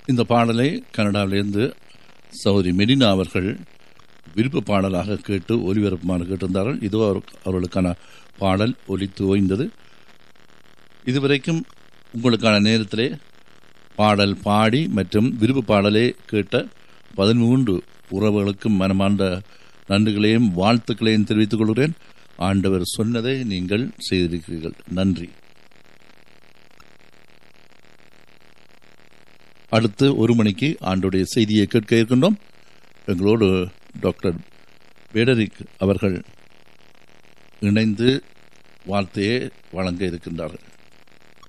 இந்த பாடலை கனடாவிலிருந்து சௌரி மெரினா அவர்கள் விருப்ப பாடலாக கேட்டு ஒலிபரப்புமாறு கேட்டிருந்தார்கள் இதோ அவர்- அவர்களுக்கான பாடல் ஒலித்து ஓய்ந்தது இதுவரைக்கும் உங்களுக்கான நேரத்திலே பாடல் பாடி மற்றும் விருப்ப பாடலே கேட்ட பதிமூன்று உறவுகளுக்கும் மனமார்ந்த நன்றிகளையும் வாழ்த்துக்களையும் தெரிவித்துக் கொள்கிறேன் ஆண்டவர் சொன்னதை நீங்கள் செய்திருக்கிறீர்கள் நன்றி அடுத்து ஒரு மணிக்கு ஆண்டுடைய செய்தியை கேட்க இருக்கின்றோம் எங்களோடு டாக்டர் பேடரிக் அவர்கள் இணைந்து வார்த்தையை வழங்க இருக்கின்றார்கள்